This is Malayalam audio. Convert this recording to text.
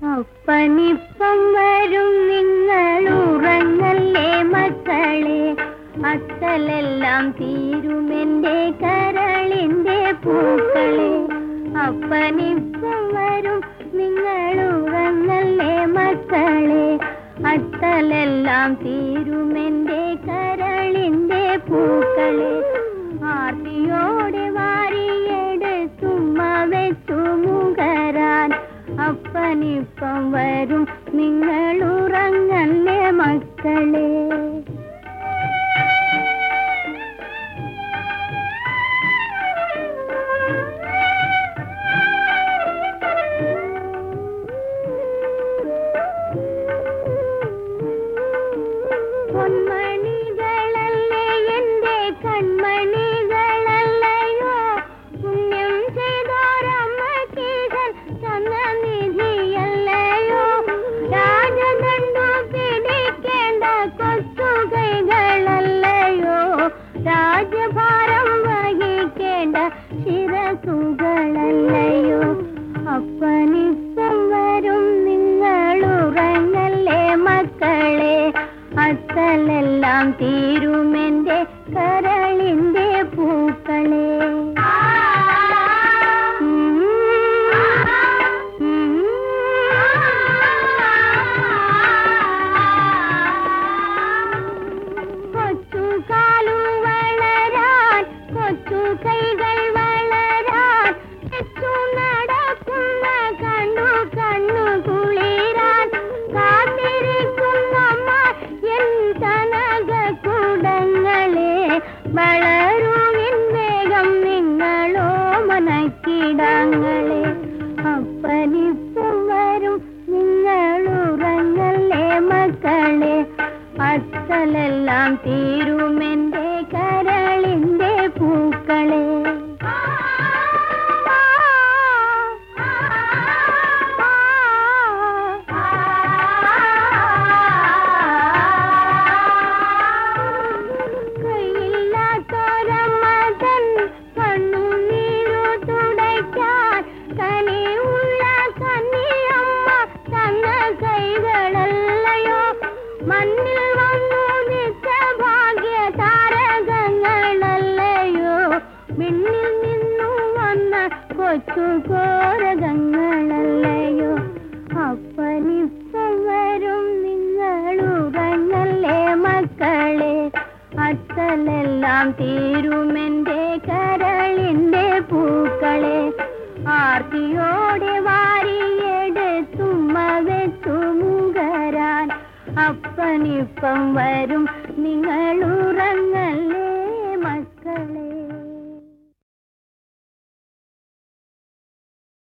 അപ്പനിപ്പം വരും നിങ്ങൾ ഉറങ്ങല്ലേ മക്കളെ അത്തലെല്ലാം തീരുമെന്റെ കരളിന്റെ പൂക്കളെ അപ്പനിപ്പം വരും നിങ്ങൾ ഉറങ്ങല്ലേ മക്കളെ അത്തലെല്ലാം തീരുമെന്റെ കരളിന്റെ പൂക്കളെ ആർത്തിയോടെ വാരിയെടുത്തുമ്മ വെച്ചു മുകരാൻ അപ്പനിപ്പം വരും നിങ്ങൾ ഉറങ്ങല്ലേ മക്കളെ പൊന്മണികളല്ലേ എന്റെ കൺമണികളല്ലയോ പുണ്യം ചെയ്തോരമ്മക്കീശൻ തന്ന നിധിയല്ലയോ രാജദണ്ഡു പിടിക്കേണ്ട കൊച്ചുകൈകളല്ലയോ രാജഭാരം വഹിക്കേണ്ട ശിരസുകളല്ലയോ അപ്പനിപ്പം വരും നിങ്ങൾ ഉറങ്ങല്ലേ മക്കളെ അത്തലെല്ലാം തീരുമെന്റെ കരളിന്റെ പൂക്കളെ ഉം. ഉം. കൊച്ചു കാലു വളരാൻ കൊച്ചു കൈകൾ വളരാൻ വെച്ചു നടക്കുന്ന കണ്ണു കണ്ണു കുളിരാൻ കാത്തിരിക്കുന്നമ്മ എൻ കനക കുടങ്ങളെ വളരുവിൻ വേഗം നിങ്ങളോ മനക്കിടങ്ങളെ അപ്പനിപ്പം വരും നിങ്ങൾ ഉറങ്ങല്ലേ മക്കളെ അത്തലെല്ലാം തീരുമെന്റെ കരളിന്റെ പൂക്കളെ കയ്യില്ലാത്തൊരമ്മതൻ കണ്ണുനീരു തുടയ്ക്കാൻ കനിയുള്ള കന്നിയമ്മ തന്ന കൈകളല്ലയോ മണ്ണിൽ വന്നു നിച്ച ഭാഗ്യ താരകങ്ങളല്ലയോ വിണ്ണിൽ നിന്നു വന്ന കൊച്ചു കോരകങ്ങളല്ലയോ അപ്പനിപ്പം വരും നിങ്ങൾ ഉറങ്ങല്ലേ മക്കളെ അത്തലെല്ലാം തീരുമെന്റെ കരളിന്റെ പൂക്കളെ ആർത്തിയോടെ വാരിയെടുത്തുമ്മ വെച്ചു മുകരാൻ അപ്പനിപ്പം വരും നിങ്ങൾ